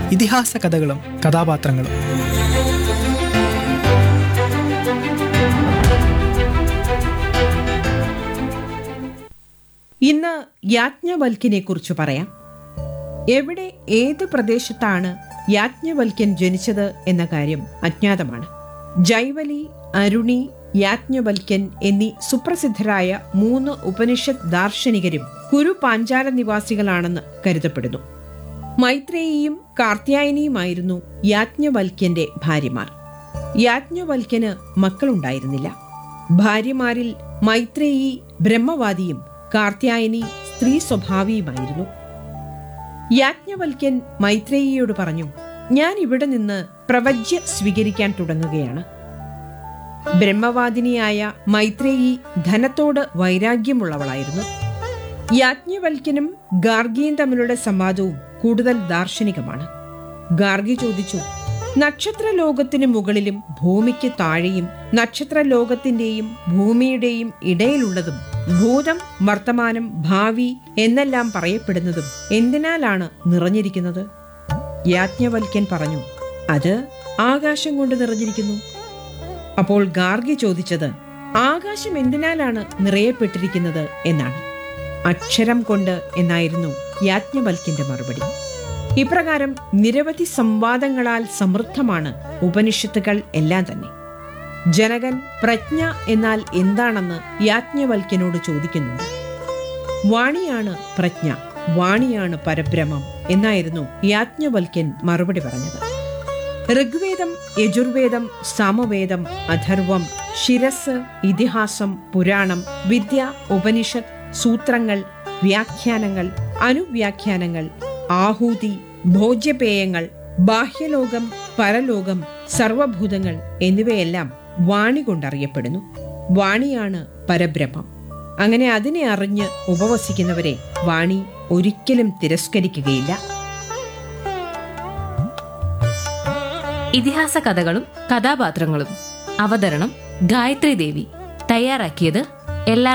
ഇതിഹാസ കഥകളും കഥാപാത്രങ്ങളും ഇന്ന് യാജ്ഞവൽക്കിനെ കുറിച്ച് പറയാം എവിടെ ഏത് പ്രദേശത്താണ് യാജ്ഞവൽക്യൻ ജനിച്ചത് എന്ന കാര്യം അജ്ഞാതമാണ് ജൈവലി അരുണി യാജ്ഞവൽക്യൻ എന്നീ സുപ്രസിദ്ധരായ മൂന്ന് ഉപനിഷത്ത് ദാർശനികരും കുരു പാഞ്ചാല നിവാസികളാണെന്ന് കരുതപ്പെടുന്നു മൈത്രേയിയും കാർത്യായനിയുമായിരുന്നു യാജ്ഞവൽക്യന്റെ ഭാര്യമാർ യാജ്ഞവൽക്യന് മക്കളുണ്ടായിരുന്നില്ല ഭാര്യമാരിൽ മൈത്രേയി ബ്രഹ്മവാദിയും കാർത്യായനി സ്ത്രീ സ്വഭാവിയുമായിരുന്നു യാജ്ഞവൽക്യൻ മൈത്രേയിയോട് പറഞ്ഞു ഞാൻ ഇവിടെ നിന്ന് പ്രവജ്യ സ്വീകരിക്കാൻ തുടങ്ങുകയാണ് ബ്രഹ്മവാദിനിയായ മൈത്രേയി ധനത്തോട് വൈരാഗ്യമുള്ളവളായിരുന്നു യാജ്ഞവൽക്യനും ഗാർഗിയും തമ്മിലുള്ള സംവാദവും കൂടുതൽ ദാർശനികമാണ് ഗാർഗി ചോദിച്ചു നക്ഷത്ര ലോകത്തിന് മുകളിലും ഭൂമിക്ക് താഴെയും നക്ഷത്ര ലോകത്തിന്റെയും ഭൂമിയുടെയും ഇടയിലുള്ളതും ഭൂതം വർത്തമാനം ഭാവി എന്നെല്ലാം പറയപ്പെടുന്നതും എന്തിനാലാണ് നിറഞ്ഞിരിക്കുന്നത് യാജ്ഞവൽക്യൻ പറഞ്ഞു അത് ആകാശം കൊണ്ട് നിറഞ്ഞിരിക്കുന്നു അപ്പോൾ ഗാർഗി ചോദിച്ചത് ആകാശം എന്തിനാലാണ് നിറയപ്പെട്ടിരിക്കുന്നത് എന്നാണ് അക്ഷരം കൊണ്ട് എന്നായിരുന്നു യാജ്ഞവൽക്കിന്റെ മറുപടി ഇപ്രകാരം നിരവധി സംവാദങ്ങളാൽ സമൃദ്ധമാണ് ഉപനിഷത്തുകൾ എല്ലാം തന്നെ ജനകൻ പ്രജ്ഞ എന്നാൽ എന്താണെന്ന് യാജ്ഞവൽക്യനോട് ചോദിക്കുന്നുണ്ട് വാണിയാണ് പ്രജ്ഞ വാണിയാണ് പരബ്രഹ്മം എന്നായിരുന്നു യാജ്ഞവൽക്യൻ മറുപടി പറഞ്ഞത് ഋഗ്വേദം യജുർവേദം സാമവേദം അഥർവം ശിരസ് ഇതിഹാസം പുരാണം വിദ്യ ഉപനിഷത്ത് സൂത്രങ്ങൾ വ്യാഖ്യാനങ്ങൾ അനുവ്യാഖ്യാനങ്ങൾ ആഹൂതി ഭോജ്യപേയങ്ങൾ ബാഹ്യലോകം പരലോകം സർവഭൂതങ്ങൾ എന്നിവയെല്ലാം വാണി കൊണ്ടറിയപ്പെടുന്നു വാണിയാണ് പരബ്രഹ്മം അങ്ങനെ അതിനെ അറിഞ്ഞ് ഉപവസിക്കുന്നവരെ വാണി ഒരിക്കലും തിരസ്കരിക്കുകയില്ല ഇതിഹാസ കഥകളും കഥാപാത്രങ്ങളും അവതരണം ഗായത്രി ദേവി തയ്യാറാക്കിയത് എല്ലാ